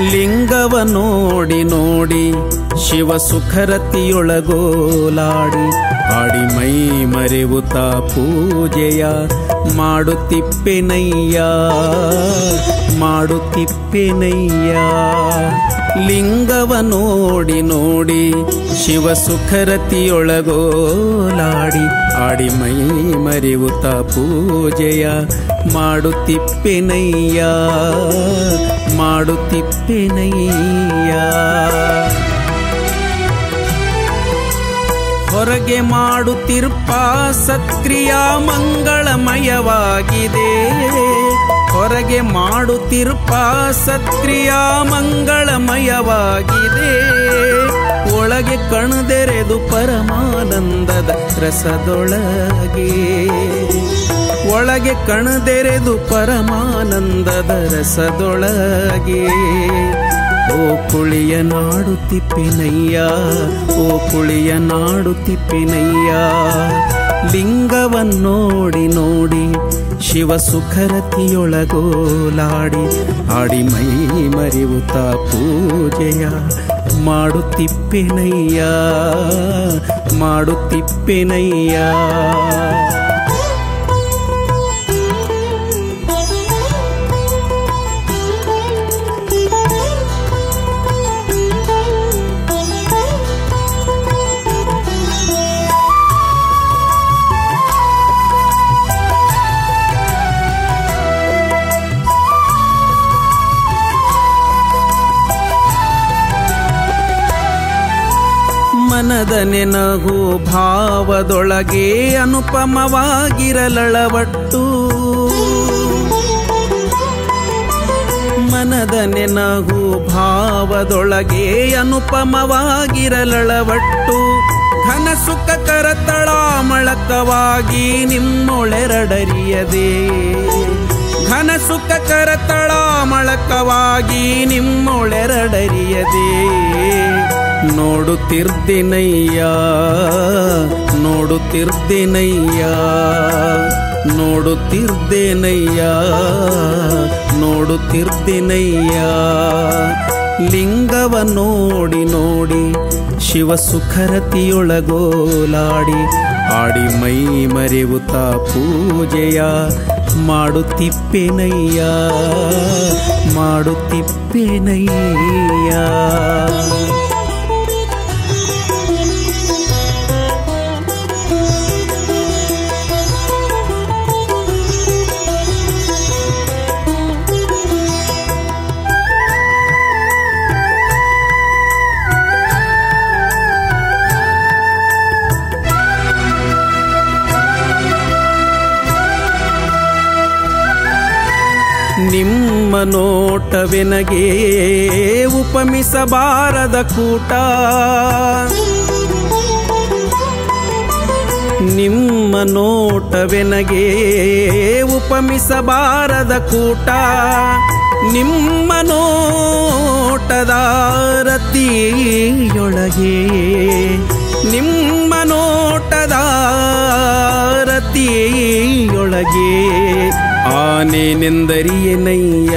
ಲಿಂಗವ ನೋಡಿ ನೋಡಿ ಶಿವ ಸುಖರತಿಯೊಳಗೋಲಾಡಿ ಆಡಿ ಮೈ ಮರೆವುತ ಪೂಜೆಯ ಮಾಡುತ್ತಿಪ್ಪೆನಯ್ಯ ಮಾಡುತ್ತಿಪ್ಪೆನಯ್ಯ ಲಿಂಗವ ನೋಡಿ ನೋಡಿ ಶಿವ ಸುಖರತಿಯೊಳಗೋಲಾಡಿ ಆಡಿ ಮೈ ಮರೆವುತ ಪೂಜೆಯ ಮಾಡುತ್ತಿಪ್ಪೆನಯ್ಯ ಮಾಡುತ್ತಿಪ್ಪೆನಯ್ಯ ಹೊರಗೆ ಮಾಡುತ್ತಿರ್ಪ ಸತ್ಕ್ರಿಯ ಮಂಗಳಮಯವಾಗಿದೆ ಹೊರಗೆ ಮಾಡುತ್ತಿರ್ಪ ಸತ್ಕ್ರಿಯ ಮಂಗಳಮಯವಾಗಿದೆ ಒಳಗೆ ಕಣದೆರೆದು ಪರಮಾನಂದದ ರಸದೊಳಗೆ ಒಳಗೆ ಕಣದೆರೆದು ಪರಮಾನಂದದ ರಸದೊಳಗೆ ಓ ಕುಳಿಯ ನಾಡು ತಿಪ್ಪಿನಯ್ಯ ಓ ಕುಳಿಯ ನಾಡು ತಿಪ್ಪಿನಯ್ಯ ಲಿಂಗವನ್ನೋಡಿ ನೋಡಿ ಶಿವ ಸುಖರತಿಯೊಳಗೋಲಾಡಿ ಆಡಿ ಮೈ ಮರಿವುತ ಪೂಜೆಯ ಮಾಡುತ್ತಿಪ್ಪೆನಯ್ಯ ಮಾಡುತ್ತಿಪ್ಪೆನಯ್ಯ ಮನದ ನೆನಗು ಭಾವದೊಳಗೆ ಅನುಪಮವಾಗಿರಲಳವಟ್ಟು ಮನದ ನೆನಗು ಭಾವದೊಳಗೆ ಅನುಪಮವಾಗಿರಲಳವಟ್ಟು ಘನ ಸುಖ ಕರತಳ ಮಳಕವಾಗಿ ನಿಮ್ಮೊಳೆರಡರಿಯದೆ ಘನ ಸುಖ ಕರತಳ ಮಳಕವಾಗಿ ನಿಮ್ಮೊಳೆರಡರಿಯದೆ ನೋಡುತ್ತಿರ್ದಿನಯ್ಯ ನೋಡುತ್ತಿರ್ದಿನಯ್ಯ ನೋಡುತ್ತಿರ್ದೇನಯ್ಯ ನೋಡುತ್ತಿರ್ದಿನಯ್ಯ ಲಿಂಗವ ನೋಡಿ ನೋಡಿ ಶಿವ ಸುಖರತಿಯೊಳಗೋಲಾಡಿ ಆಡಿ ಮೈ ಮರೆವುತ ಪೂಜೆಯ ಮಾಡುತ್ತಿಪ್ಪೆನಯ್ಯ ಮಾಡುತ್ತಿಪ್ಪೆನಯ್ಯ ನಿಮ್ಮ ನೋಟವೆನಗೆ ಉಪಮಿಸಬಾರದ ಕೂಟ ನಿಮ್ಮ ನೋಟವೆನಗೆ ಉಪಮಿಸಬಾರದ ಕೂಟ ನಿಮ್ಮ ನೋಟದ ರತಿಯೊಳಗೆ ನಿಮ್ಮ ನೋಟದ ರತಿಯೊಳಗೆ ಆನೆನೆಂದರಿಯನಯ್ಯ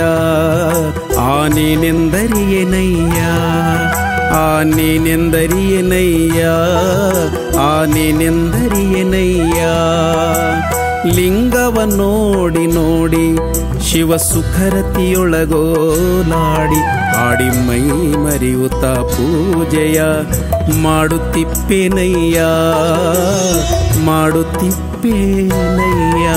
ಆನೆನೆಂದರಿಯನಯ್ಯ ಆನೆನೆಂದರಿಯನಯ್ಯ ಆನೆನೆಂದರಿಯನಯ್ಯ ಲಿಂಗವ ನೋಡಿ ನೋಡಿ ಶಿವ ಸುಖರತಿಯೊಳಗೋಲಾಡಿ ಆಡಿ ಮೈ ಮರಿಯುತ್ತ ಪೂಜೆಯ ಮಾಡುತ್ತಿಪ್ಪೆನಯ್ಯ ಮಾಡುತ್ತಿಪ್ಪೇನಯ್ಯ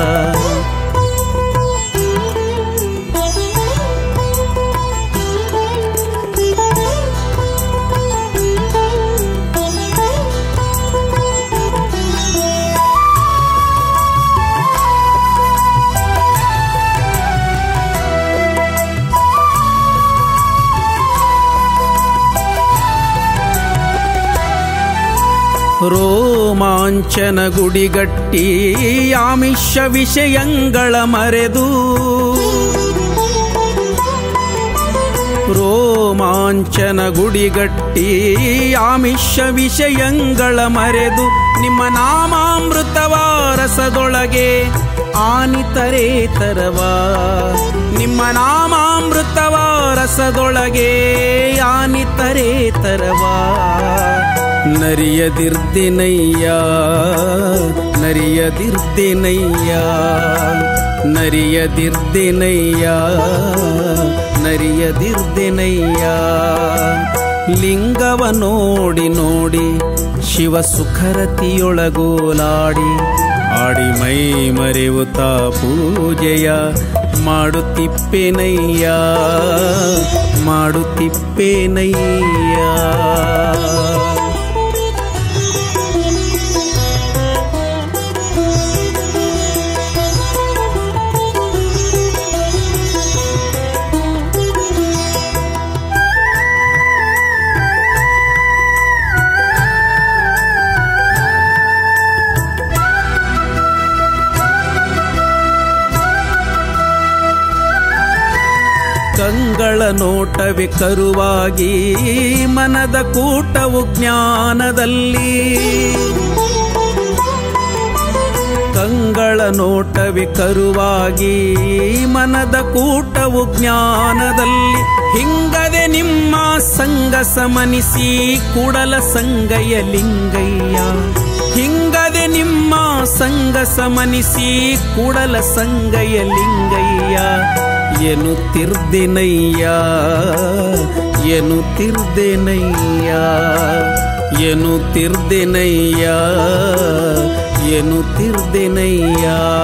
ರೋಮಾಂಚನ ಗುಡಿಗಟ್ಟಿ ಆಮಿಷ ವಿಷಯಂಗಳ ಮರೆದು ರೋಮಾಂಚನ ಗುಡಿಗಟ್ಟಿ ಆಮಿಷ ವಿಷಯಂಗಳ ಮರೆದು ನಿಮ್ಮ ನಾಮಾಮೃತವ ರಸದೊಳಗೆ ಆನಿತರೇ ತರವ ನಿಮ್ಮ ನಾಮಾಮೃತವ ರಸದೊಳಗೆ ಆನಿತರೇ ತರವಾ ನರಿಯದಿರ್ದಿನಯ್ಯ ನರಿಯದಿರ್ದಿನಯ್ಯ ನರಿಯದಿರ್ದಿನಯ್ಯ ನರಿಯದಿರ್ದಿನಯ್ಯ ಲಿಂಗವ ನೋಡಿ ನೋಡಿ ಶಿವ ಸುಖರತಿಯೊಳಗೋಲಾಡಿ ಆಡಿ ಮೈ ಮರೆಯುತ್ತ ಪೂಜೆಯ ಮಾಡುತ್ತಿಪ್ಪೇನಯ್ಯ ಮಾಡುತ್ತಿಪ್ಪೇನಯ್ಯ ಕಂಗಳ ನೋಟವೇ ಕರುವಾಗಿ ಮನದ ಕೂಟವು ಜ್ಞಾನದಲ್ಲಿ ಕಂಗಳ ನೋಟವೇ ಕರುವಾಗಿ ಮನದ ಕೂಟವು ಜ್ಞಾನದಲ್ಲಿ ಹಿಂಗದೆ ನಿಮ್ಮ ಸಂಗ ಸಮನಿಸಿ ಕೂಡಲ ಸಂಗಯ್ಯ ಲಿಂಗಯ್ಯ ಹಿಂಗದೆ ನಿಮ್ಮ ಸಂಗ ಸಮನಿಸಿ ಕೂಡಲ ಸಂಗಯ್ಯ ಲಿಂಗಯ್ಯ ಎನ್ನುತ್ತಿರ್ದೆನಯ್ಯ ಎನ್ನುತ್ತಿರ್ದೆನಯ್ಯ ಎನ್ನುತ್ತಿರ್ದೆನಯ್ಯ ಎನ್ನುತ್ತಿರ್ದೆನಯ್ಯ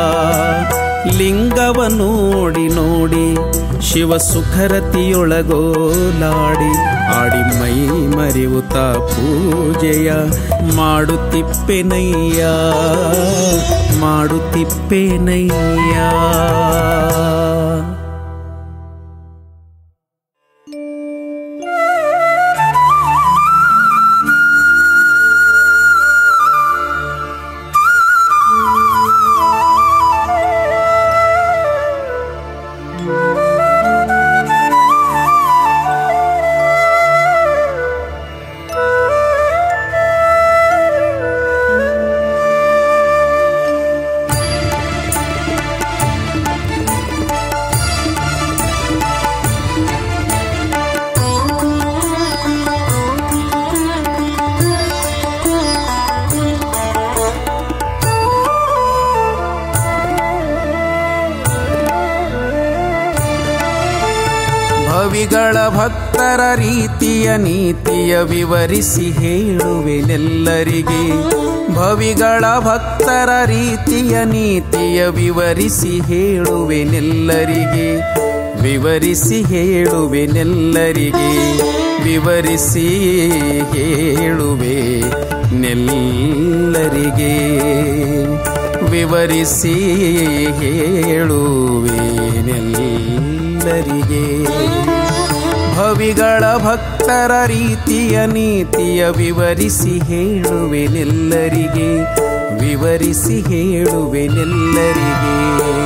ಲಿಂಗವ ನೋಡಿ ನೋಡಿ ಶಿವ ಸುಖರತಿಯೊಳಗೋಲಾಡಿ ಆಡಿ ಮೈ ಮರೆಯುತ್ತ ಪೂಜೆಯ ಮಾಡುತ್ತಿಪ್ಪೆನಯ್ಯ ಮಾಡುತ್ತಿಪ್ಪೆನಯ್ಯ ಭವಿಗಳ ಭಕ್ತರ ರೀತಿಯ ನೀತಿಯ ವಿವರಿಸಿ ಹೇಳುವೆನೆಲ್ಲರಿಗೆ ಭವಿಗಳ ಭಕ್ತರ ರೀತಿಯ ನೀತಿಯ ವಿವರಿಸಿ ಹೇಳುವೆನೆಲ್ಲರಿಗೆ ವಿವರಿಸಿ ಹೇಳುವೆನೆಲ್ಲರಿಗೆ ವಿವರಿಸಿ ಹೇಳುವೆ ನೆಲ್ಲರಿಗೆ ವಿವರಿಸಿ ಹೇಳುವೆ ನೆಲ್ಲರಿಗೆ ಭವಿಗಳ ಭಕ್ತರ ರೀತಿಯ ನೀತಿಯ ವಿವರಿಸಿ ಹೇಳುವೆನೆಲ್ಲರಿಗೆ ವಿವರಿಸಿ ಹೇಳುವೆನೆಲ್ಲರಿಗೆ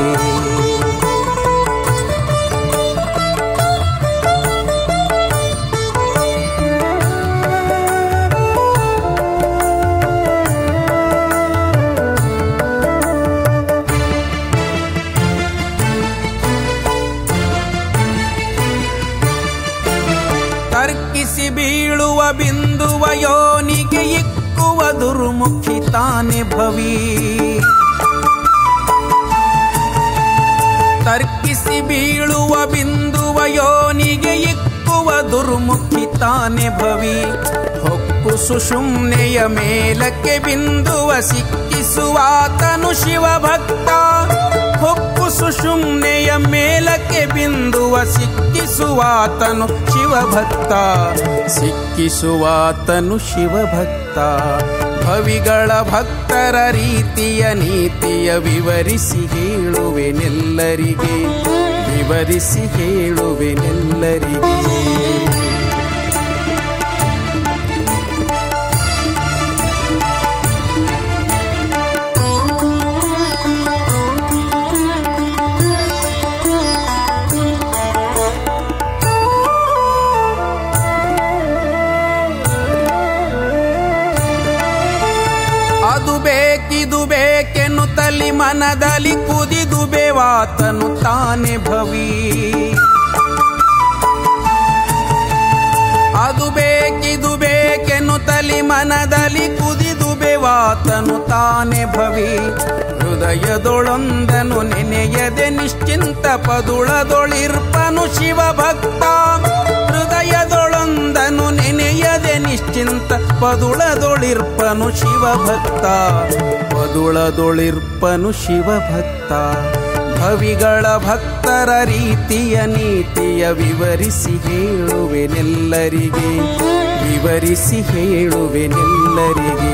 ತರ್ಕಿಸಿ ಬೀಳುವ ಬಿಂದುವ ಯೋನಿಗೆ ಇಕ್ಕುವ ದುರ್ಮುಖಿ ತಾನೆ ಭವಿ ತರ್ಕಿಸಿ ಬೀಳುವ ಬಿಂದುವ ಯೋನಿಗೆ ಇಕ್ಕುವ ದುರ್ಮುಖಿ ತಾನೆ ಭವಿ ಹೊಕ್ಕು ಸುಷುಮ್ನೆಯ ಮೇಲಕ್ಕೆ ಬಿಂದುವ ಸಿಕ್ಕಿಸುವಾತನು ಶಿವಭಕ್ತ ಹೊಕ್ಕು ಸುಷುಮ್ನೆಯ ಮೇಲಕ್ಕೆ ಬಿಂದುವ ಸಿಕ್ಕಿಸುವಾತನು ಶಿವಭಕ್ತ ಸಿಕ್ಕಿಸುವಾತನು ಶಿವಭಕ್ತ ಭವಿಗಳ ಭಕ್ತರ ರೀತಿಯ ನೀತಿಯ ವಿವರಿಸಿ ಹೇಳುವೆನೆಲ್ಲರಿಗೆ ವಿವರಿಸಿ ಹೇಳುವೆನೆಲ್ಲರಿಗೆ ಅದು ಬೇಕಿದು ಬೇಕೆನ್ನುತ್ತಲಿ ಮನದಲ್ಲಿ ಕುದಿದು ಬೇವಾತನು ತಾನೆ ಭವಿ ಅದು ಬೇಕಿದು ಬೇಕೆನ್ನುತ್ತಲಿ ಮನದಲ್ಲಿ ಕುದಿದು ಬೆವಾತನು ತಾನೆ ಭವಿ ಹೃದಯದೊಳೊಂದನು ನೆನೆಯದೆ ನಿಶ್ಚಿಂತ ಪದುಳದೊಳಿರ್ಪನು ಶಿವಭಕ್ತ ಹೃದಯದೊಳೊಂದನು ನೆನೆಯದೆ ನಿಶ್ಚಿಂತ ಪದುಳದೊಳಿರ್ಪನು ಶಿವಭಕ್ತ ಪದುಳದೊಳಿರ್ಪನು ಶಿವಭಕ್ತ ಭವಿಗಳ ಭಕ್ತರ ರೀತಿಯ ನೀತಿಯ ವಿವರಿಸಿ ಹೇಳುವೆನೆಲ್ಲರಿಗೆ ವಿವರಿಸಿ ಹೇಳುವೆನೆಲ್ಲರಿಗೆ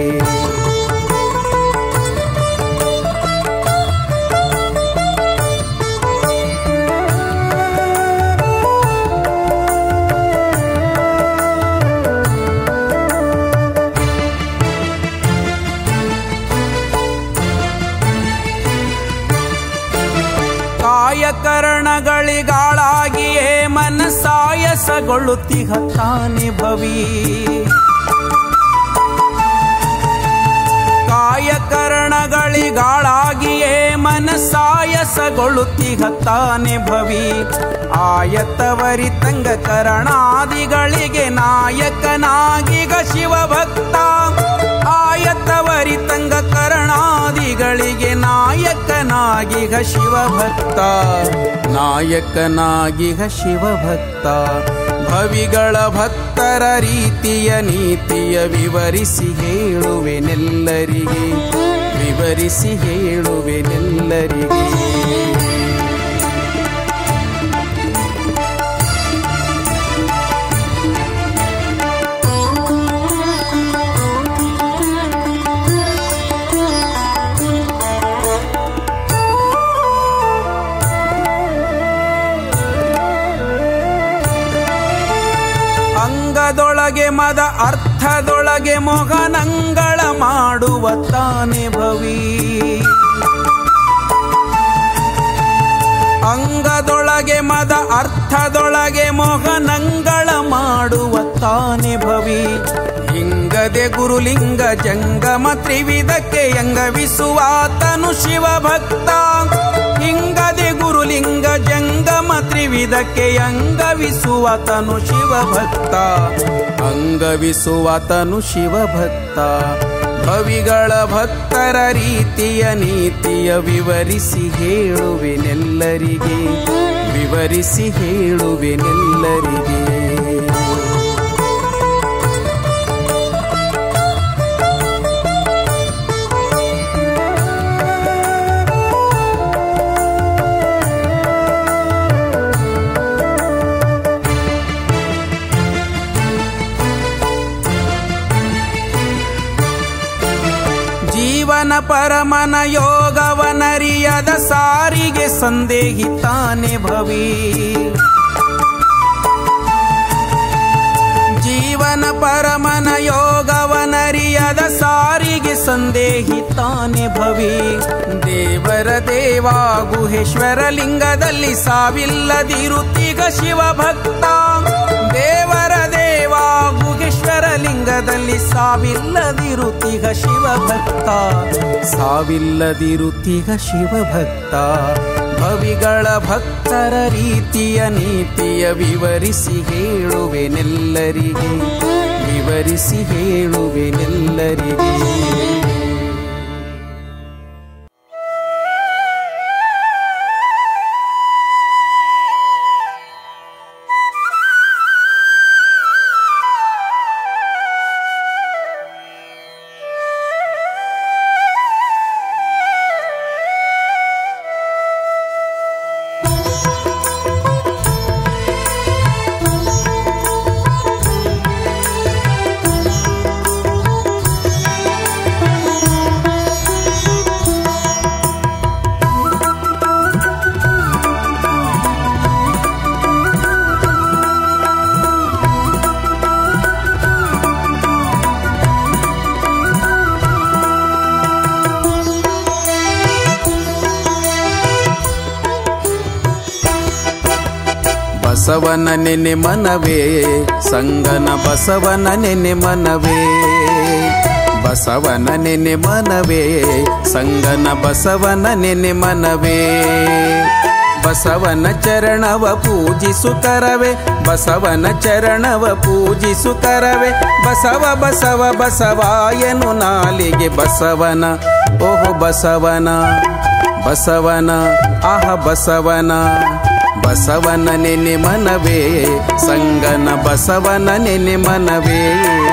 ಕಾಯಕರಣಗಳಿಗಾಳಾಗಿಯೇ ಮನಸಾಯಸಗೊಳ್ಳುತ್ತಿಹ ತಾನೆ ಭವಿ ಕಾಯಕರಣಗಳಿಗಾಳಾಗಿಯೇ ಮನಸಾಯಸಗೊಳ್ಳುತ್ತಿಹ ತಾನೆ ಭವಿ ಆಯತವರಿತಂಗ ಕರಣಾದಿಗಳಿಗೆ ನಾಯಕನಾಗಿಗ ಶಿವಭಕ್ತ ಆಯತವರಿತಂಗ ಕರಣಾದಿಗಳಿಗೆ ನಾಯಕನಾಗಿಗ ಶಿವಭಕ್ತ ನಾಯಕನಾಗಿಗ ಶಿವಭಕ್ತ ಭವಿಗಳ ಭಕ್ತರ ರೀತಿಯ ನೀತಿಯ ವಿವರಿಸಿ ಹೇಳುವೆನೆಲ್ಲರಿಗೆ ವಿವರಿಸಿ ಹೇಳುವೆನೆಲ್ಲರಿಗೆ ಅಂಗದೊಳಗೆ ಮದ ಅರ್ಥದೊಳಗೆ ಮೊಗನಂಗಳ ಮಾಡುವ ತಾನೆ ಭವಿ ಅಂಗದೊಳಗೆ ಮದ ಅರ್ಥದೊಳಗೆ ಮೊಗನಂಗಳ ಮಾಡುವ ತಾನೆ ಭವಿ ಹಿಂಗದೆ ಗುರುಲಿಂಗ ಜಂಗಮ ತ್ರಿವಿಧಕ್ಕೆ ಅಂಗವಿಸುವಾತನು ಶಿವಭಕ್ತ ಹಿಂಗದೆ ಗುರುಲಿಂಗ ಜಂಗಮ ತ್ರಿವಿಧಕ್ಕೆ ಅಂಗವಿಸುವತನು ಶಿವಭಕ್ತ ಅಂಗವಿಸುವತನು ಶಿವಭಕ್ತ ಭವಿಗಳ ಭಕ್ತರ ರೀತಿಯ ನೀತಿಯ ವಿವರಿಸಿ ಹೇಳುವೆನೆಲ್ಲರಿಗೆ ವಿವರಿಸಿ ಹೇಳುವೆನೆಲ್ಲರಿಗೆ ಜೀವನ ಪರಮನ ಯೋಗವನರಿಯದ ಸಾರಿಗೆ ಸಂದೇಹಿತಾನೆ ಭವಿ ಜೀವನ ಪರಮನ ಯೋಗವನರಿಯದ ಸಾರಿಗೆ ಸಂದೇಹಿತಾನೆ ಭವಿ ದೇವರ ದೇವ ಗುಹೇಶ್ವರ ಲಿಂಗದಲ್ಲಿ ಸಾವಿಲ್ಲದಿರುತ್ತೀಗ ಶಿವಭಕ್ತ ದೇವರ ದೇವ ಗುಹೇಶ್ವರ ಲಿಂಗದಲ್ಲಿ ಸಾವಿಲ್ಲದಿರುತ್ತೀಗ ಶಿವಭಕ್ತ ಸಾವಿಲ್ಲದಿರುತ್ತೀಗ ಶಿವಭಕ್ತ ಭವಿಗಳ ಭಕ್ತರ ರೀತಿಯ ನೀತಿಯ ವಿವರಿಸಿ ಹೇಳುವೆನೆಲ್ಲರಿಗೆ ವಿವರಿಸಿ ಹೇಳುವೆನೆಲ್ಲರಿಗೆ ಬಸವನ ನೆನೆ ಮನವೇ ಸಂಗನ ಬಸವನ ನೆನೆ ಮನವೇ ಬಸವನ ನೆನೆ ಮನವೇ ಸಂಗನ ಬಸವನ ನೆನೆ ಮನವೇ ಬಸವನ ಚರಣವ ಪೂಜಿಸುತ್ತರವೆ ಬಸವನ ಚರಣವ ಪೂಜಿಸುತ್ತರವೆ ಬಸವ ಬಸವ ಬಸವಾಯನು ನಾಲಿಗೆ ಬಸವನ ಓಹೋ ಬಸವನ ಬಸವನ ಆಹ ಬಸವನ ಬಸವನ ನೆನೆ ಮನವೇ ಸಂಗನ ಬಸವನ ನೆನೆ ಮನವೇ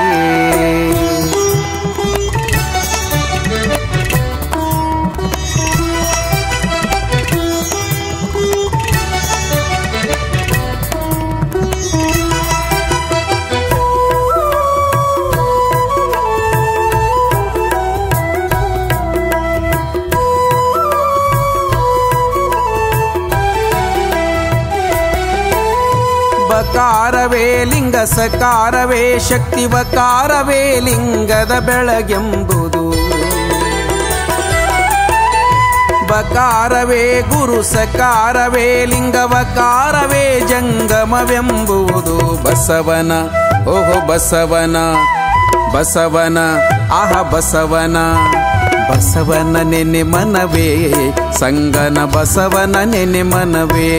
ಬಕಾರವೇ ಲಿಂಗ ಸಕಾರವೇ ಶಕ್ತಿ ವಕಾರವೇ ಲಿಂಗದ ಬೆಳಗೆಂಬುದು ಬಕಾರವೇ ಗುರು ಸಕಾರವೇ ಲಿಂಗವಕಾರವೇ ಜಂಗಮವೆಂಬುದು ಬಸವನ ಓಹೋ ಬಸವನ ಬಸವನ ಆಹ ಬಸವನ ಬಸವನ ನೆನೆ ಮನವೇ ಸಂಗನ ಬಸವನ ನೆನೆ ಮನವೇ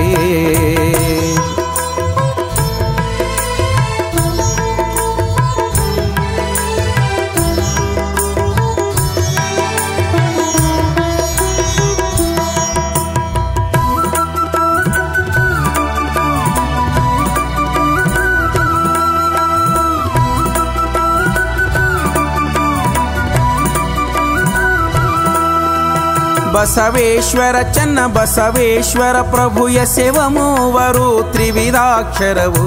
ಬಸವೇಶ್ವರ ಚನ್ನ ಬಸವೇಶ್ವರ ಪ್ರಭುಯ ಸೇವ ಮೂವರು ತ್ರಿವಿಧಾಕ್ಷರವು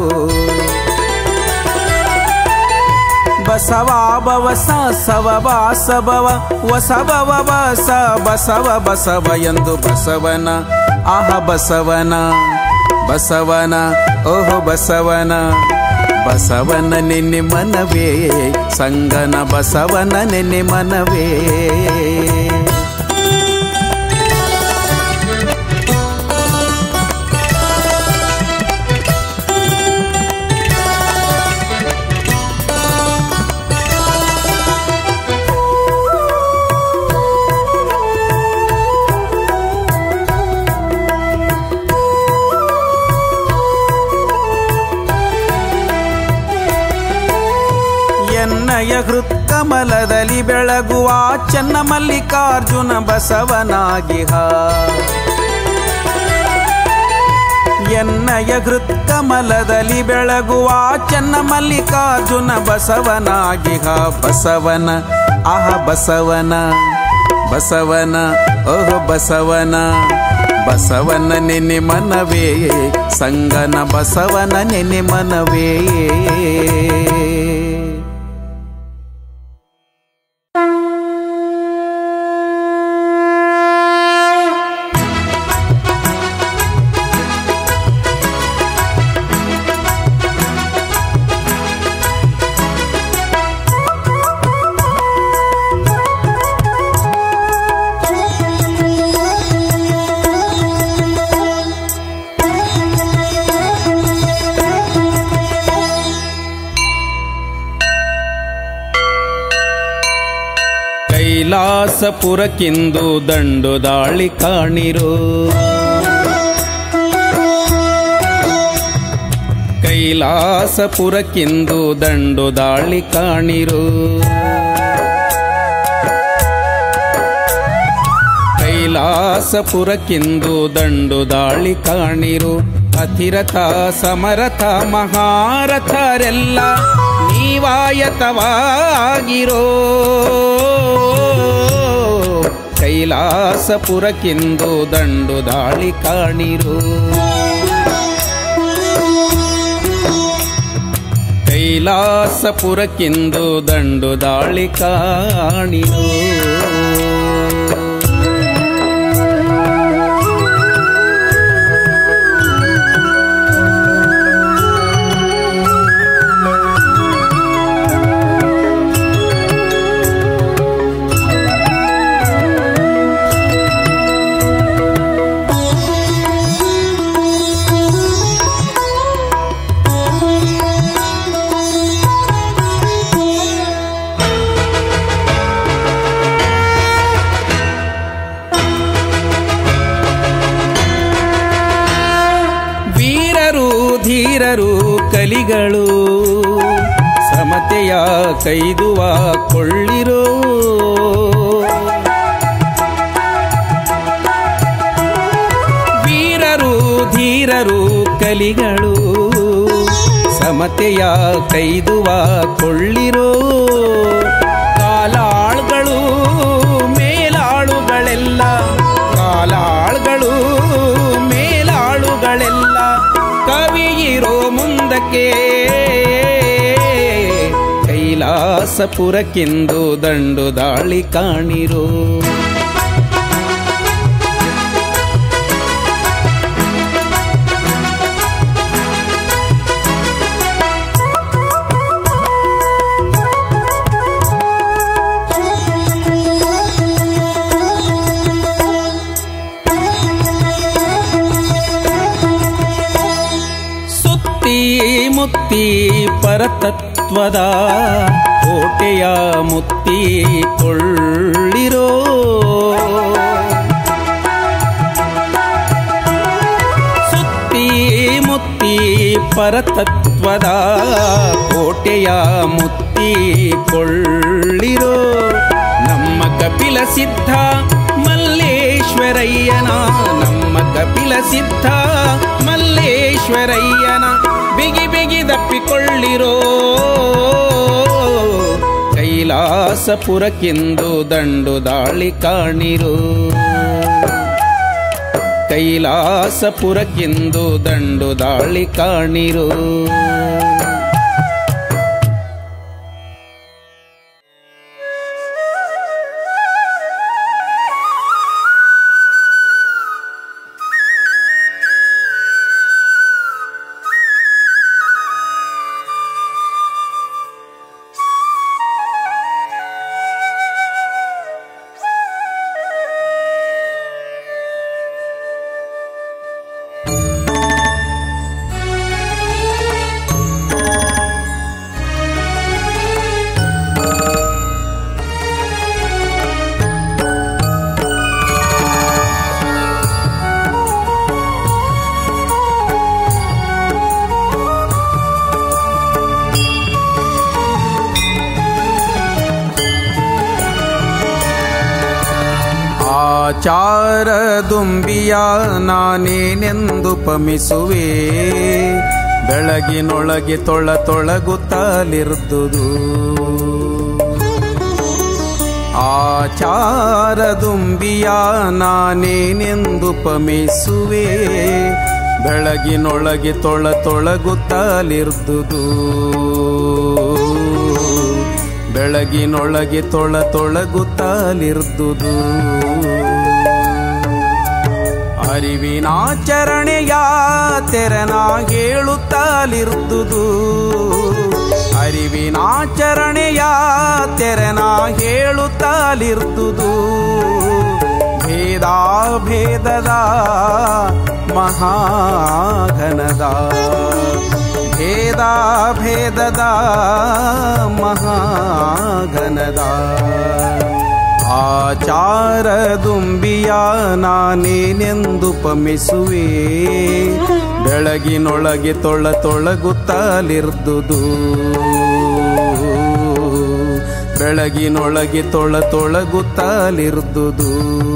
ಬಸವಾಭವ ಸ ಸವ ಬಾಸಭವ ವಸಭವ ಬಸ ಬಸವ ಬಸವ ಎಂದು ಬಸವನ ಆಹ ಬಸವನ ಬಸವನ ಓಹೋ ಬಸವನ ಬಸವನ ನೆನೆ ಮನವೇ ಸಂಗನ ಬಸವನ ನೆನೆ ಮನವೇ ಎನ್ನಯ ಹೃತ್ಕಮಲದಲ್ಲಿ ಬೆಳಗುವ ಚನ್ನ ಮಲ್ಲಿಕಾರ್ಜುನ ಬಸವನಾಗಿಹ ಎನ್ನಯ ಹೃತ್ಕಮಲದಲ್ಲಿ ಬೆಳಗುವ ಚನ್ನ ಮಲ್ಲಿಕಾರ್ಜುನ ಬಸವನಾಗಿಹ ಬಸವನ ಆಹ ಬಸವನ ಬಸವನ ಓಹೋ ಬಸವನ ಬಸವನ ನೆನೆ ಮನವೇ ಸಂಗನ ಬಸವನ ನೆನೆ ಮನವೇ ಕೈಲಾಸಪುರಕ್ಕಿಂದು ದಂಡು ದಾಳಿ ಕಾಣಿರೋ ಕೈಲಾಸಪುರಕ್ಕಿಂದು ದಂಡು ದಾಳಿ ಕಾಣಿರೋ ಕೈಲಾಸಪುರಕ್ಕಿಂದು ದಂಡು ದಾಳಿ ಕಾಣಿರು ಅತಿರಥ ಸಮರಥ ಮಹಾರಥರೆಲ್ಲ ನೀವಾಯತವಾಗಿರೋ ಕೈಲಾಸಪುರಕ್ಕಿಂದು ದಂಡು ದಾಳಿ ಕಾಣಿರು ಕೈಲಾಸಪುರಕ್ಕಿಂದು ದಂಡು ದಾಳಿ ಕಾಣಿರು ಕಲಿಗಳು ಸಮತೆಯ ಕೈದುವ ಕೊಳ್ಳಿರೋ ವೀರರು ಧೀರರು ಕಲಿಗಳು ಸಮತೆಯ ಕೈದುವ ಕೊಳ್ಳಿರೋ ಕಾಲಾಳ್ಗಳು ಮೇಲಾಳುಗಳೆಲ್ಲ ಕಾಲಾಳ್ಗಳು ಮೇಲಾಳುಗಳೆಲ್ಲ ಕವಿಯಿರೋ ಮುಂದಕ್ಕೆ ಕೈಲಾಸಪುರಕ್ಕೆಂದು ದಂಡು ದಾಳಿ ಕಾಣಿರೋ ಸುತ್ತಿ ಮುತ್ತಿ ಪರತತ್ವದ ಕೋಟೆಯ ಮುತ್ತಿ ಕೊಳ್ಳಿರೋ ಸುತ್ತಿ ಮುತ್ತಿ ಪರತತ್ವದ ಕೋಟೆಯ ಮುತ್ತಿ ಕೊಳ್ಳಿರೋ ನಮ್ಮ ಕಪಿಲ ಸಿದ್ಧ ಮಲ್ಲೇಶ್ವರಯ್ಯನ ನಮ್ಮ ಕಪಿಲ ಸಿದ್ಧ ಮಲ್ಲೇಶ್ವರಯ್ಯನ ಬಿಗಿ ಬಿಗಿ ದಪ್ಪಿಕೊಳ್ಳಿರೋ ಕೈಲಾಸಪುರಕ್ಕೆಂದು ದಂಡು ದಾಳಿ ಕಾಣಿರೋ ಕೈಲಾಸಪುರಕ್ಕೆಂದು ದಂಡು ದಾಳಿ ಕಾಣಿರೋ ಆಚಾರ ದುಂಬಿಯ ನಾನೇನೆಂದು ಪಮಿಸುವೆ ಬೆಳಗಿನೊಳಗೆ ತೊಳ ತೊಳಗುತ್ತಲಿರ್ದುದು ಆಚಾರ ದುಂಬಿಯ ನಾನೇನೆಂದು ಪಮಿಸುವೆ ಬೆಳಗಿನೊಳಗೆ ತೊಳ ತೊಳಗುತ್ತಲಿರ್ದುದು ಬೆಳಗಿನೊಳಗೆ ತೊಳ ತೊಳಗುತ್ತಲಿರ್ದುದು ಅರಿವಿನಾಚರಣೆಯ ತೆರನ ಹೇಳುತ್ತಲಿರ್ದುದು ಅರಿವಿನಾಚರಣೆಯ ತೆರನ ಹೇಳುತ್ತಲಿರ್ದುದು ಭೇದ ಭೇದದ ಮಹಾಘನದ ಭೇದ ಭೇದದ ಮಹಾಘನದ ಆಚಾರ ದುಂಬಿಯ ನಾನೇನೆಂದು ಪಮಿಸುವೆ ಬೆಳಗಿನೊಳಗೆ ತೊಳ ತೊಳಗುತ್ತಲಿರ್ದುದು ಬೆಳಗಿನೊಳಗೆ ತೊಳ ತೊಳಗುತ್ತಲಿರ್ದುದು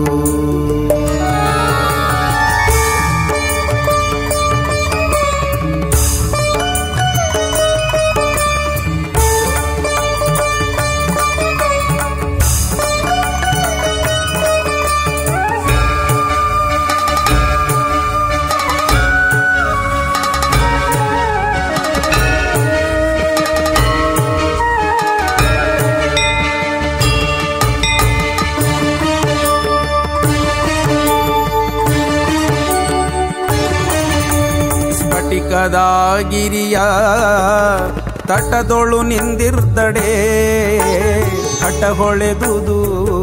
ಸ್ಫಟಿಕದಾಗಿರಿಯ ತಟದೊಳು ನಿಂದಿರ್ದಡೆ ಹಠ ಹೊಳೆದುದು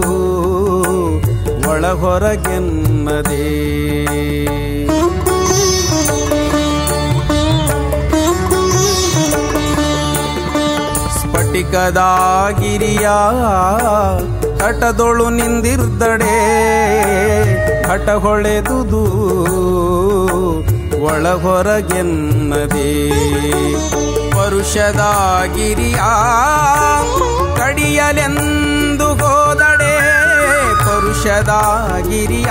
ಒಳಹೊರಗೆನ್ನದೆ ಸ್ಫಟಿಕದಾಗಿರಿಯ ಹಠದೊಳು ನಿಂದಿರ್ದಡೆ ಹಠ ಹೊಳೆದುದು ಒಳಹೊರಗೆನ್ನದೆ ಪರುಷದ ಗಿರಿಯ ಕಡಿಯಲೆಂದು ಹೋದಡೆ ಪರುಷದ ಗಿರಿಯ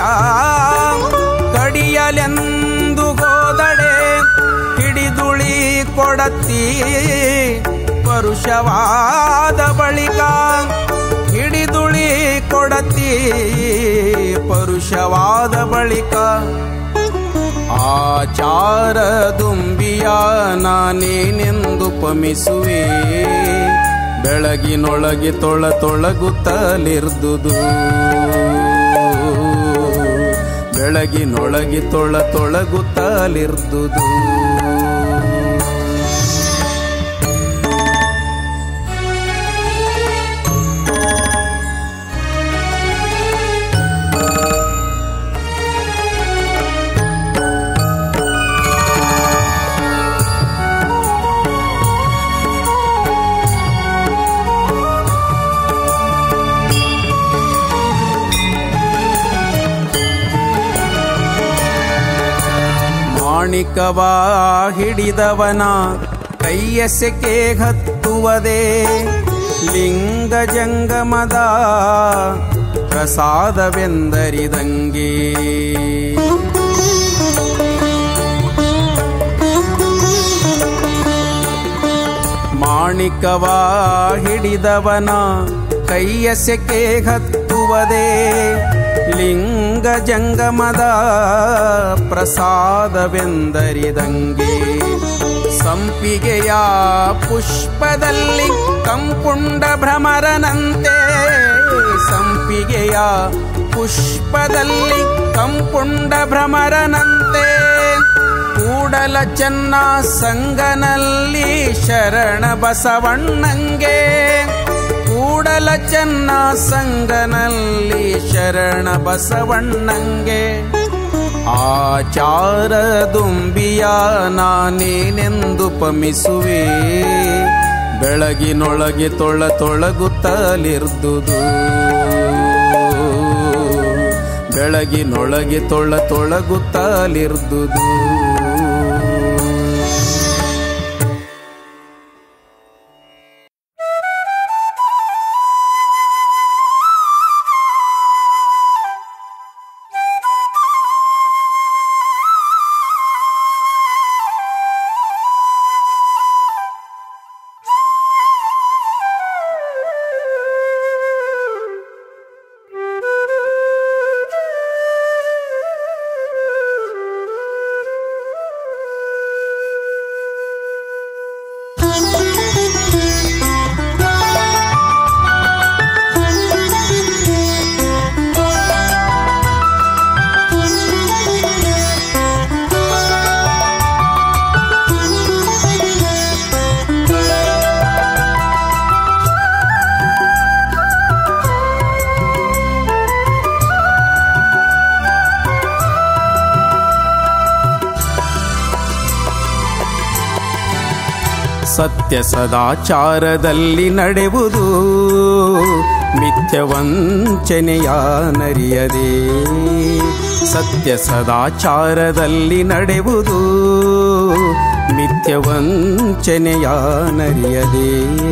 ಕಡಿಯಲೆಂದು ಹೋದಡೆ ಹಿಡಿದುಳಿ ಕೊಡತ್ತಿ ಪರುಷವಾದ ಬಳಿಕ ಹಿಡಿದುಳಿ ಕೊಡತಿ ಪರುಷವಾದ ಬಳಿಕ ಆಚಾರ ದುಂಬಿಯ ನಾನೇನೆಂದು ಪಮಿಸುವೆ ಬೆಳಗಿನೊಳಗೆ ತೊಳ ತೊಳಗುತ್ತಲಿರ್ದುದು ಬೆಳಗಿನೊಳಗೆ ತೊಳ ತೊಳಗುತ್ತಲಿರ್ದುದು ಮಾಣಿಕವ ಹಿಡಿದವನ ಕೈಯ ಸೆಕೆ ಹತ್ತುವದೆ ಲಿಂಗ ಜಂಗಮದ ಪ್ರಸಾದವೆಂದರಿದಂಗೆ ಮಾಣಿಕವ ಹಿಡಿದವನ ಕೈಯ ಸೆಕೆ ಹತ್ತುವದೆ ಲಿಂಗ ಜಂಗಮದ ಪ್ರಸಾದವೆಂದರಿದಂಗೆ ಸಂಪಿಗೆಯ ಪುಷ್ಪದಲ್ಲಿ ಕಂಪುಂಡ ಭ್ರಮರನಂತೆ ಸಂಪಿಗೆಯ ಪುಷ್ಪದಲ್ಲಿ ಕಂಪುಂಡ ಭ್ರಮರನಂತೆ ಕೂಡಲ ಚೆನ್ನ ಸಂಗನಲ್ಲಿ ಶರಣ ಬಸವಣ್ಣಂಗೆ ಕೂಡಲ ಚೆನ್ನ ಸಂಗನಲ್ಲಿ ಶರಣ ಬಸವಣ್ಣಂಗೆ ಆಚಾರ ದುಂಬಿಯ ನಾನೇನೆಂದು ಪಮಿಸುವೆ ಬೆಳಗಿನೊಳಗೆ ತೊಳ ತೊಳಗುತ್ತಲಿರ್ದುದು ಬೆಳಗಿನೊಳಗೆ ತೊಳ ತೊಳಗುತ್ತಲಿರ್ದುದು ಸತ್ಯ ಸದಾಚಾರದಲ್ಲಿ ನಡೆಯುವುದು ಮಿಥ್ಯ ವಂಚನೆಯ ನರಿಯದೆ ಸತ್ಯ ಸದಾಚಾರದಲ್ಲಿ ನಡೆಯುವುದು ಮಿಥ್ಯ ವಂಚನೆಯ ನರಿಯದೆ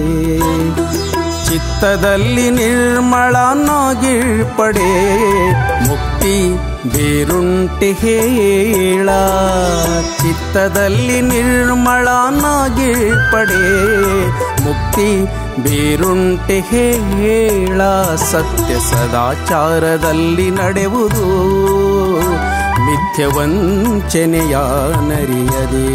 ಚಿತ್ತದಲ್ಲಿ ನಿರ್ಮಳನಾಗಿಳ್ಪಡೆ ಮುಕ್ತಿ ಬೇರುಂಟೆ ಹೇಳ ಚಿತ್ತದಲ್ಲಿ ನಿರ್ಮಳನಾಗಿಳ್ಪಡೆ ಮುಕ್ತಿ ಬೇರುಂಟೆ ಹೇಳ ಸತ್ಯ ಸದಾಚಾರದಲ್ಲಿ ನಡೆಯುವುದು ಮಿಥ್ಯ ವಂಚನೆಯ ನರಿಯದೇ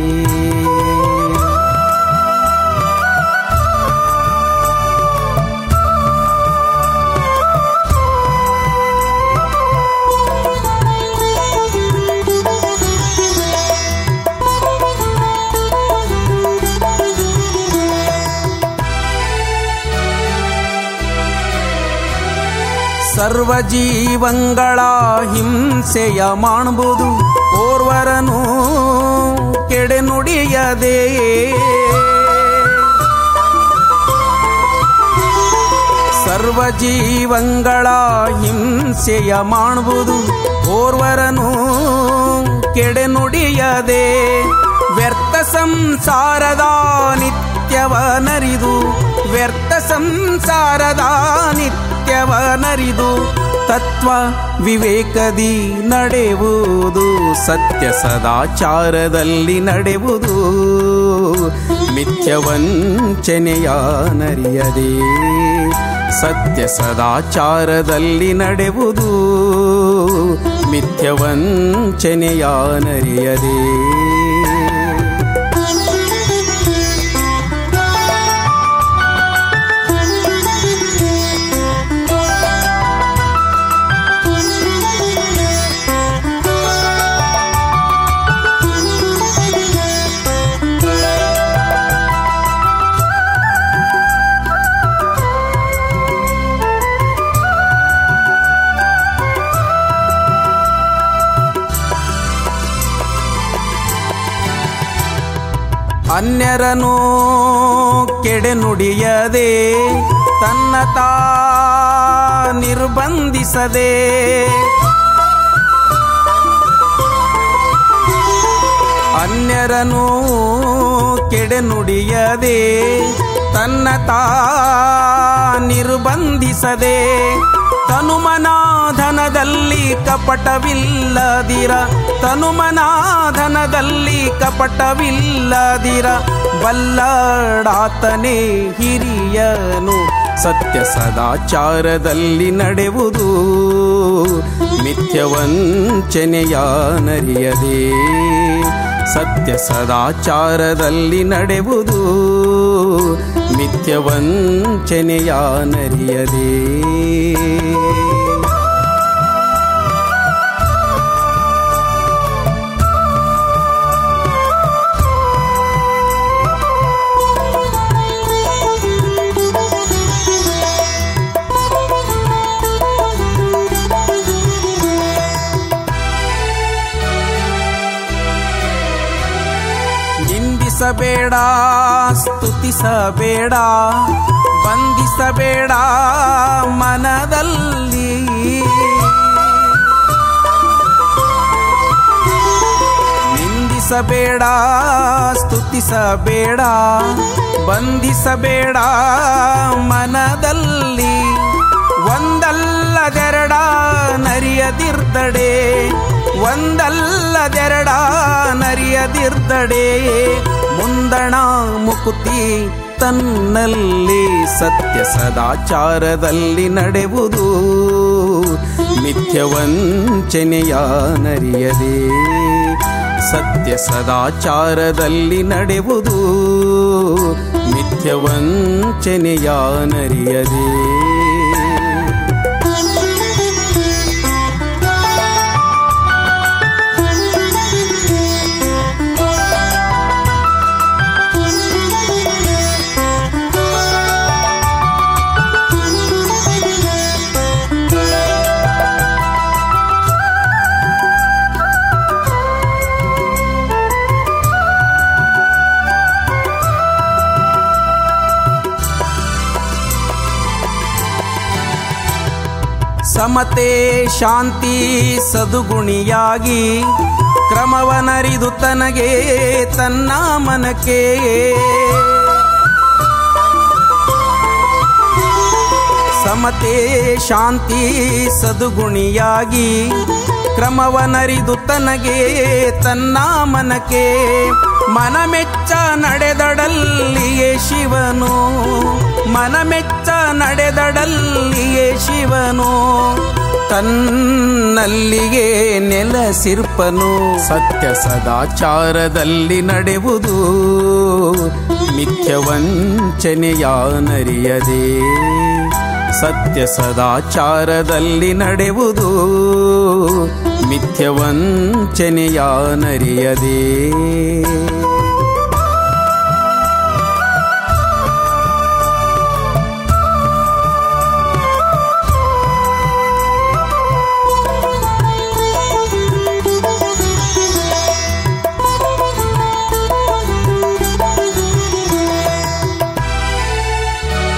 ಸರ್ವ ಜೀವಂಗಳ ಹಿಂಸೆಯ ಮಾಡಬಹುದು ಓರ್ವರನು ಕೆಡೆ ನುಡಿಯದೆ ಸರ್ವ ಜೀವಂಗಳ ಹಿಂಸೆಯ ಮಾಡಬಹುದು ಓರ್ವರನು ಕೆಡೆ ನುಡಿಯದೆ ವ್ಯರ್ಥ ಸಂಸಾರದ ನಿತ್ಯವ ನರಿದು ವ್ಯರ್ಥ ಸಂಸಾರದ ನಿತ್ಯವ ನರಿದು ತತ್ವ ವಿವೇಕದಿ ನಡೆಯುವುದು ಸತ್ಯ ಸದಾಚಾರದಲ್ಲಿ ನಡೆಯುವುದು ಮಿಥ್ಯವಂಚನೆಯ ನರಿಯದೆ ಸತ್ಯ ಸದಾಚಾರದಲ್ಲಿ ನಡೆಯುವುದು ಮಿಥ್ಯವಂಚನೆಯ ನರಿಯದೆ ಅನ್ಯರನು ಕೆಡೆ ನುಡಿಯದೆ ತನ್ನ ತಾ ನಿರ್ಬಂಧಿಸದೆ ಅನ್ಯರನು ಕೆಡೆ ನುಡಿಯದೆ ತನ್ನ ತಾ ನಿರ್ಬಂಧಿಸದೆ ತನುಮನಾಧನದಲ್ಲಿ ಕಪಟವಿಲ್ಲದಿರ ತನುಮನಾಧನದಲ್ಲಿ ಕಪಟವಿಲ್ಲದಿರ ಬಲ್ಲಡಾತನೇ ಹಿರಿಯನು ಸತ್ಯ ಸದಾಚಾರದಲ್ಲಿ ನಡೆಯುವುದು ಮಿಥ್ಯವಂಚನೆಯ ನರಿಯದೆ ಸತ್ಯ ಸದಾಚಾರದಲ್ಲಿ ನಡೆಯುವುದು ಮಿಥ್ಯವಂಚನೆಯ ನರಿಯದೆ ನಿಂದಿಸಬೇಡ ಸ್ತುತಿಸಬೇಡ ಬಂಧಿಸಬೇಡ ಮನದಲ್ಲಿ ನಿಂದಿಸಬೇಡ ಸ್ತುತಿಸಬೇಡ ಬಂಧಿಸಬೇಡ ಮನದಲ್ಲಿ ಒಂದಲ್ಲದೆರಡ ನರಿಯದಿರ್ದಡೆ ಒಂದಲ್ಲದೆರಡ ನರಿಯದಿರ್ದಡೆ ಮುಂದಣ ಮುಕುತಿ ತನ್ನಲ್ಲಿ ಸತ್ಯ ಸದಾಚಾರದಲ್ಲಿ ನಡೆಯುವುದು ಮಿಥ್ಯವಂಚನೆಯ ನರಿಯದೆ ಸತ್ಯ ಸದಾಚಾರದಲ್ಲಿ ನಡೆಯುವುದು ಮಿಥ್ಯವಂಚನೆಯ ನರಿಯದೆ ಸಮತೆ ಶಾಂತಿ ಸದುಗುಣಿಯಾಗಿ ಕ್ರಮವನರಿದು ತನಗೆ ತನ್ನ ಮನಕ್ಕೆ ಸಮತೆ ಶಾಂತಿ ಸದುಗುಣಿಯಾಗಿ ಕ್ರಮವನರಿದು ತನಗೆ ತನ್ನ ಮನಕ್ಕೆ ಮನಮೆಚ್ಚ ನಡೆದಡಲ್ಲಿಯೇ ಶಿವನು ಮನಮೆಚ್ಚ ನಡೆದಡಲ್ಲಿಯೇ ಶಿವನು ತನ್ನಲ್ಲಿಗೆ ನೆಲಸಿರ್ಪನು ಸತ್ಯ ಸದಾಚಾರದಲ್ಲಿ ನಡೆಯುವುದು ಮಿಥ್ಯವಂಚನೆಯ ನರಿಯದೆ ಸತ್ಯ ಸದಾಚಾರದಲ್ಲಿ ನಡೆಯುವುದು ಮಿಥ್ಯವಂಚನೆಯ ನರಿಯದೆ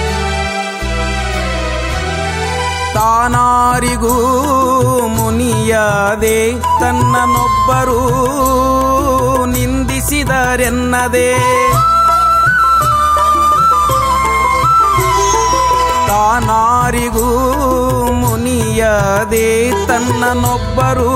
ತಾನಾರಿಗೂ ಮುನಿಯ ಮುನಿಯದೆ ತನ್ನನೊಬ್ಬರೂ ನಿಂದಿಸಿದರೆನ್ನದೆ ತಾನಾರಿಗೂ ಮುನಿಯದೆ ತನ್ನನೊಬ್ಬರೂ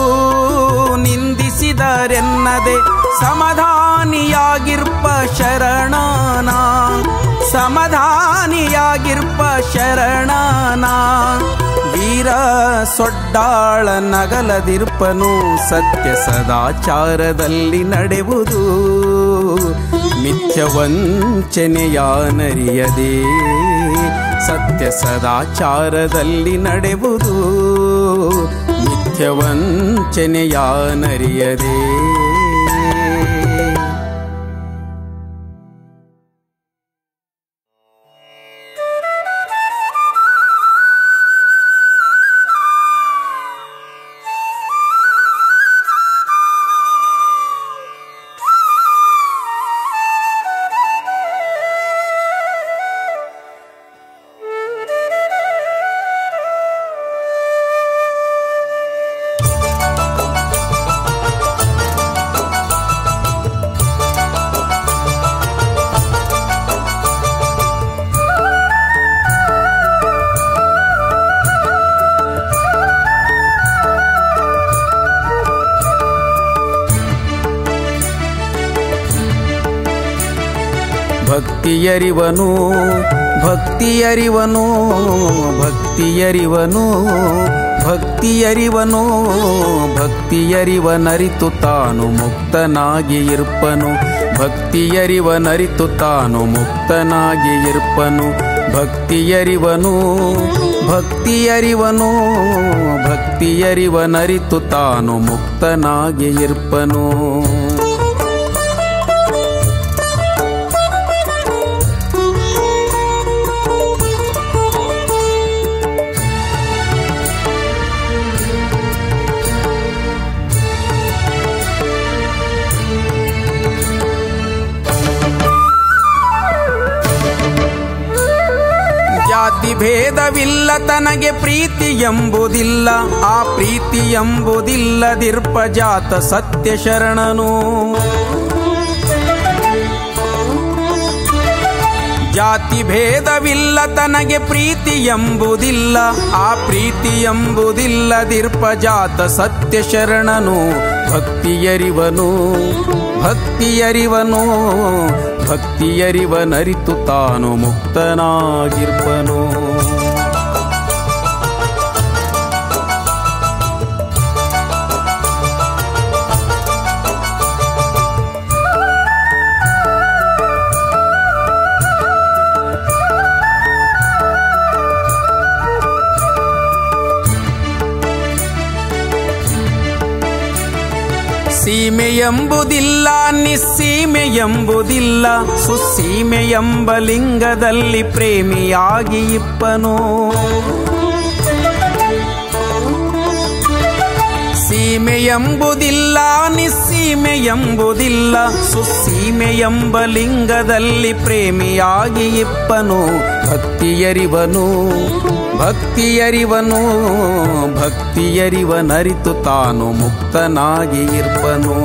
ನಿಂದಿಸಿದರೆನ್ನದೆ ಸಮಾಧಾನಿಯಾಗಿರ್ಪ ಶರಣನ ಸಮಾಧಾನಿಯಾಗಿರ್ಪ ಶರಣನ ವೀರ ಸೊಡ್ಡಾಳ ನಗಲದಿರ್ಪನು ಸತ್ಯ ಸದಾಚಾರದಲ್ಲಿ ನಡೆವುದು ಮಿಥ್ಯ ವಂಚನೆಯ ನರಿಯದೆ ಸತ್ಯ ಸದಾಚಾರದಲ್ಲಿ ನಡೆವುದು ಮಿಥ್ಯ ವಂಚನೆಯ ನರಿಯದೆ ಭಕ್ತಿಯರಿವನು ಭಕ್ತಿಯರಿವನು ಭಕ್ತಿಯರಿವನು ಭಕ್ತಿಯರಿವನು ಭಕ್ತಿಯರಿವನರಿತು ತಾನು ಮುಕ್ತನಾಗಿ ಇರ್ಪನು ಭಕ್ತಿಯರಿವನರಿತು ತಾನು ಮುಕ್ತನಾಗಿ ಇರ್ಪನು ಭಕ್ತಿಯರಿವನು ಭಕ್ತಿಯರಿವನು ಭಕ್ತಿಯರಿವನರಿತು ತಾನು ಮುಕ್ತನಾಗಿ ಇರ್ಪನು ಜಾತಿ ಭೇದವಿಲ್ಲ ತನಗೆ ಪ್ರೀತಿ ಎಂಬುದಿಲ್ಲ ಆ ಪ್ರೀತಿ ಎಂಬುದಿಲ್ಲದಿರ್ಪ ಜಾತ ಸತ್ಯ ಶರಣನು ಜಾತಿ ಭೇದವಿಲ್ಲ ತನಗೆ ಪ್ರೀತಿ ಎಂಬುದಿಲ್ಲ ಆ ಪ್ರೀತಿ ಎಂಬುದಿಲ್ಲದಿರ್ಪ ಜಾತ ಸತ್ಯ ಶರಣನು ಭಕ್ತಿಯರಿವನು ಭಕ್ತಿಯರಿವನು ಭಕ್ತಿಯರಿವನರಿತು ತಾನು ಮುಕ್ತನಾಗಿರ್ಪನು ಸೀಮೆ ಎಂಬುದಿಲ್ಲ ನಿಸ್ಸೀಮೆ ಎಂಬುದಿಲ್ಲ ಸುಸೀಮೆ ಎಂಬ ಲಿಂಗದಲ್ಲಿ ಪ್ರೇಮಿಯಾಗಿ ಇಪ್ಪನು ಸೀಮೆ ಎಂಬುದಿಲ್ಲ ನಿಸ್ಸೀಮೆ ಎಂಬುದಿಲ್ಲ ಸುಸೀಮೆ ಎಂಬ ಲಿಂಗದಲ್ಲಿ ಪ್ರೇಮಿಯಾಗಿ ಇಪ್ಪನು ಭಕ್ತಿಯರಿವನು ಭಕ್ತಿಯರಿವನು ಭಕ್ತಿಯರಿವನರಿತು ತಾನು ಮುಕ್ತನಾಗಿ ಇರ್ಪನು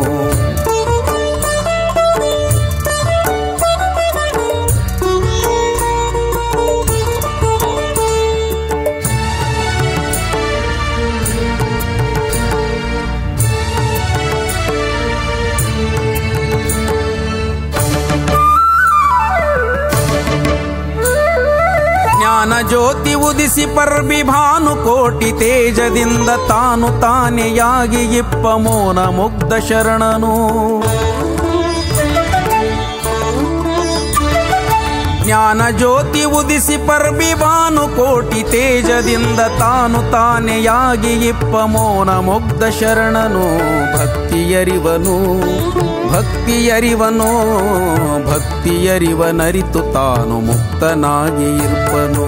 ಜ್ಞಾನ ಜ್ಯೋತಿ ಉದಿಸಿ ಪರ್ಬಿ ಭಾನು ಕೋಟಿ ತೇಜದಿಂದ ತಾನು ತಾನೆಯಾಗಿ ಇಪ್ಪ ಮೋನ ಮುಗ್ಧ ಶರಣನು ಜ್ಞಾನ ಜ್ಯೋತಿ ಉದಿಸಿ ಪರ್ಬಿ ಭಾನು ಕೋಟಿ ತೇಜದಿಂದ ತಾನು ತಾನೆಯಾಗಿ ಇಪ್ಪ ಮೋನ ಮುಗ್ಧ ಶರಣನು ಭಕ್ತಿಯರಿವನು ಭಕ್ತಿಯರಿವನು ಭಕ್ತಿಯರಿವನರಿತು ತಾನು ಮುಕ್ತನಾಗಿ ಇರ್ಪನು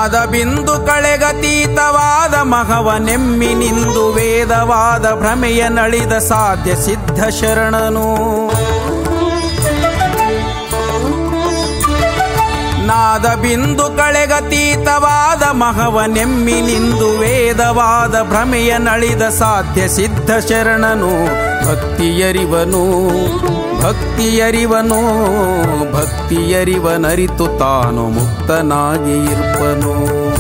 ನಾದ ಬಿಂದು ಕಳೆಗತೀತವಾದ ಮಹವನೆಮ್ಮಿನಿಂದು ವೇದವಾದ ಭ್ರಮೆಯ ನಳಿದ ಸಾಧ್ಯ ಸಿದ್ಧ ಶರಣನು ನಾದ ಬಿಂದು ಕಳೆಗತೀತವಾದ ಮಹವನೆಮ್ಮಿನಿಂದು ವೇದವಾದ ಭ್ರಮೆಯ ನಳಿದ ಸಾಧ್ಯ ಸಿದ್ಧ ಶರಣನು ಭಕ್ತಿಯರಿವನು ಭಕ್ತಿಯರಿವನು ಭಕ್ತಿಯರಿವನರಿತು ತಾನು ಮುಕ್ತನಾಗಿ ಇರ್ಪನು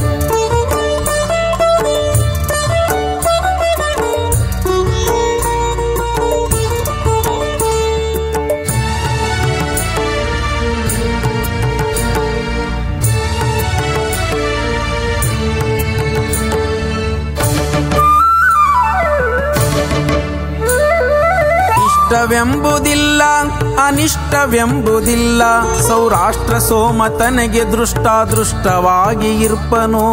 ಇಷ್ಟವೆಂಬುದಿಲ್ಲ ಅನಿಷ್ಟವೆಂಬುದಿಲ್ಲ ಸೌರಾಷ್ಟ್ರ ಸೋಮ ತನಗೆ ದೃಷ್ಟಾದೃಷ್ಟವಾಗಿ ಇರ್ಪನು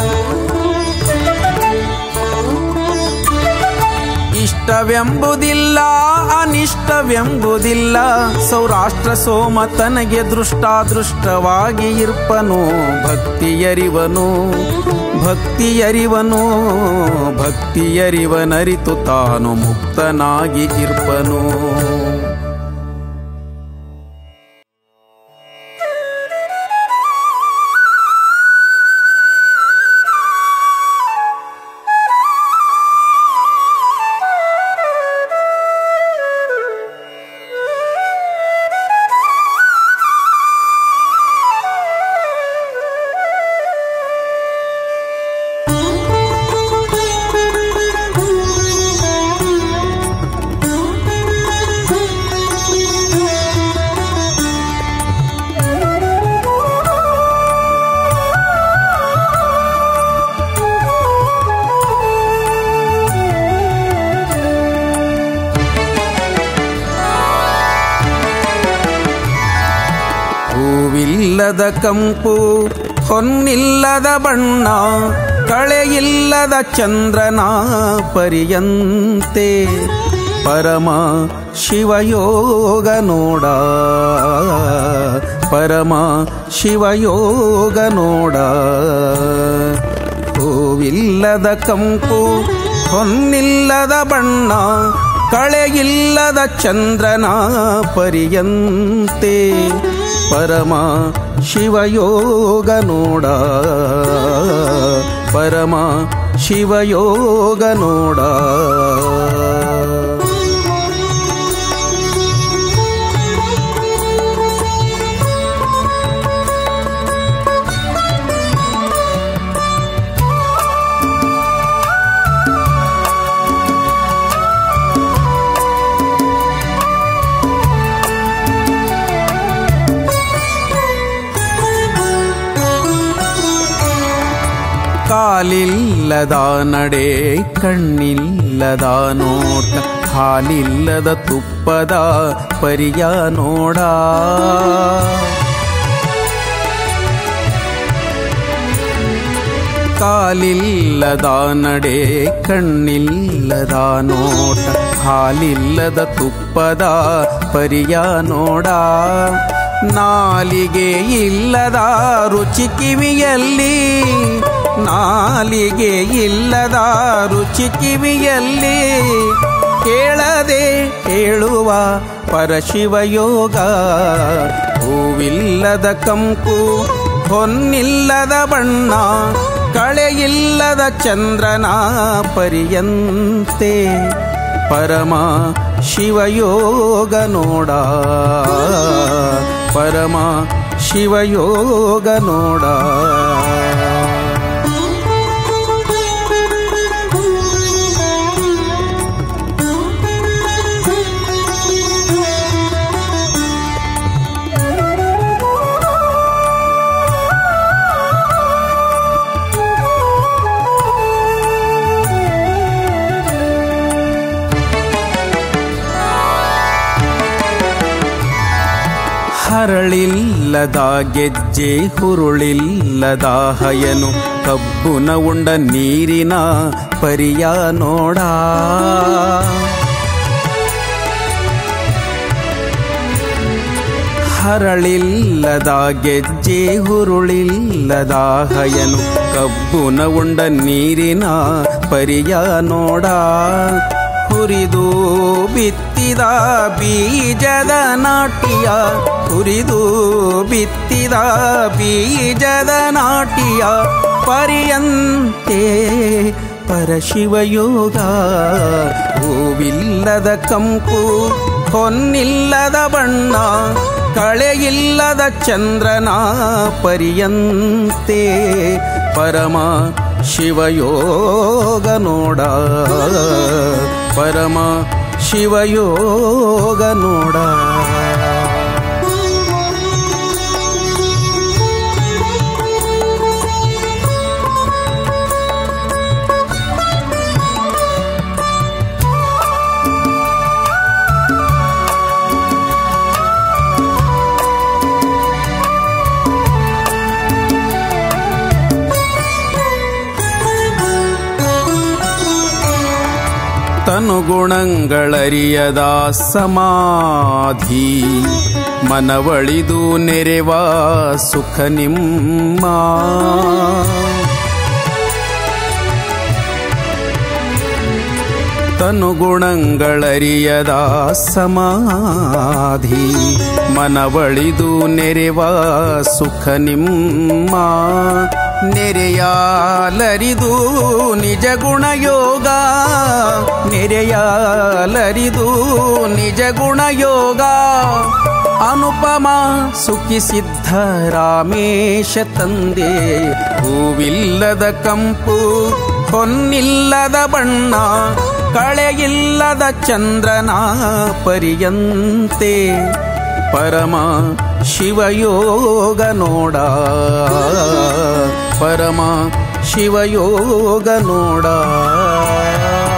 ಇಷ್ಟವೆಂಬುದಿಲ್ಲ ಅನಿಷ್ಟವೆಂಬುದಿಲ್ಲ ಸೌರಾಷ್ಟ್ರ ಸೋಮ ತನಗೆ ದೃಷ್ಟಾದೃಷ್ಟವಾಗಿ ಇರ್ಪನು ಭಕ್ತಿಯರಿವನು ಭಕ್ತಿಯರಿವನು ಭಕ್ತಿಯರಿವನರಿತು ತಾನು ಮುಕ್ತನಾಗಿ ಇರ್ಪನು ಹೂವಿಲ್ಲದ ಕಂಪು ಹೊನ್ನಿಲ್ಲದ ಬಣ್ಣ ಕಳೆಯಿಲ್ಲದ ಚಂದ್ರನ ಪರಿಯಂತೆ ಪರಮ ಶಿವಯೋಗ ನೋಡ ಪರಮ ಶಿವಯೋಗ ನೋಡ ಹೂವಿಲ್ಲದ ಕಂಪು ಹೊನ್ನಿಲ್ಲದ ಬಣ್ಣ ಕಳೆಯಿಲ್ಲದ ಚಂದ್ರನ ಪರಿಯಂತೆ ಪರಮ ಶಿವಯೋಗ ನೋಡ ಪರಮ ಶಿವಯೋಗ ನೋಡ ಕಾಲಿಲ್ಲದ ನಡೆ ಕಣ್ಣಿಲ್ಲದ ನೋಟ ಹಾಲಿಲ್ಲದ ತುಪ್ಪದ ಪರಿಯ ನೋಡ ಕಾಲಿಲ್ಲದ ನಡೆ ಕಣ್ಣಿಲ್ಲದ ನೋಟ ಹಾಲಿಲ್ಲದ ತುಪ್ಪದ ಪರಿಯ ನೋಡ ನಾಲಿಗೆ ಇಲ್ಲದ ರುಚಿ ಕಿವಿಯಲ್ಲಿ ನಾಲಿಗೆ ಇಲ್ಲದ ರುಚಿ ಕಿವಿಯಲ್ಲಿ ಕೇಳದೆ ಹೇಳುವ ಪರಶಿವಯೋಗ ಹೂವಿಲ್ಲದ ಕಂಪು ಹೊನ್ನಿಲ್ಲದ ಬಣ್ಣ ಕಳೆಯಿಲ್ಲದ ಚಂದ್ರನ ಪರಿಯಂತೆ ಪರಮ ಶಿವಯೋಗ ನೋಡ ಪರಮ ಶಿವಯೋಗ ನೋಡ ಹರಳಿಲ್ಲದ ಗೆಜ್ಜೆ ಹುರುಳಿಲ್ಲದ ಹಯನು ಕಬ್ಬುನ ಉಂಡ ನೀರಿನ ಪರಿಯ ನೋಡ ಹರಳಿಲ್ಲದ ಗೆಜ್ಜೆ ಹುರುಳಿಲ್ಲದ ಹಯನು ಕಬ್ಬುನ ಉಂಡ ನೀರಿನ ಪರಿಯ ನೋಡ ಹುರಿದು ಬಿತ್ತಿದ ಬೀಜದ ನಾಟ್ಯ ಹುರಿದು ಬಿತ್ತಿದ ಬೀಜದ ನಾಟ್ಯ ಪರಿಯಂತೆ ಪರಶಿವಯೋಗ ಹೂವಿಲ್ಲದ ಕಂಪು ಹೊನ್ನಿಲ್ಲದ ಬಣ್ಣ ಕಳೆಯಿಲ್ಲದ ಚಂದ್ರನ ಪರಿಯಂತೆ ಪರಮ ಶಿವಯೋಗ ನೋಡ ಪರಮ ಶಿವಯೋಗ ನೋಡ ತನುಗುಣಗಳರಿಯದ ಸಮಾಧಿ ಮನವಳಿದು ನೆರೆವ ಸುಖ ನಿಮ್ಮ ತನುಗುಣಗಳರಿಯದ ಸಮಾಧಿ ಮನವಳಿದು ನೆರೆವ ಸುಖ ನಿಮ್ಮ ನೆರೆಯಾಲರಿದು ನಿಜ ಗುಣಯೋಗ ನೆರೆಯಾಲರಿದು ನಿಜ ಗುಣಯೋಗ ಅನುಪಮ ಸುಖಿಸಿದ್ಧ ರಾಮೇಶ ತಂದೆ ಹೂವಿಲ್ಲದ ಕಂಪು ಹೊನ್ನಿಲ್ಲದ ಬಣ್ಣ ಕಳೆಯಿಲ್ಲದ ಚಂದ್ರನ ಪರಿಯಂತೆ ಪರಮ ಶಿವಯೋಗ ನೋಡ ಪರಮ ಶಿವಯೋಗ ನೋಡ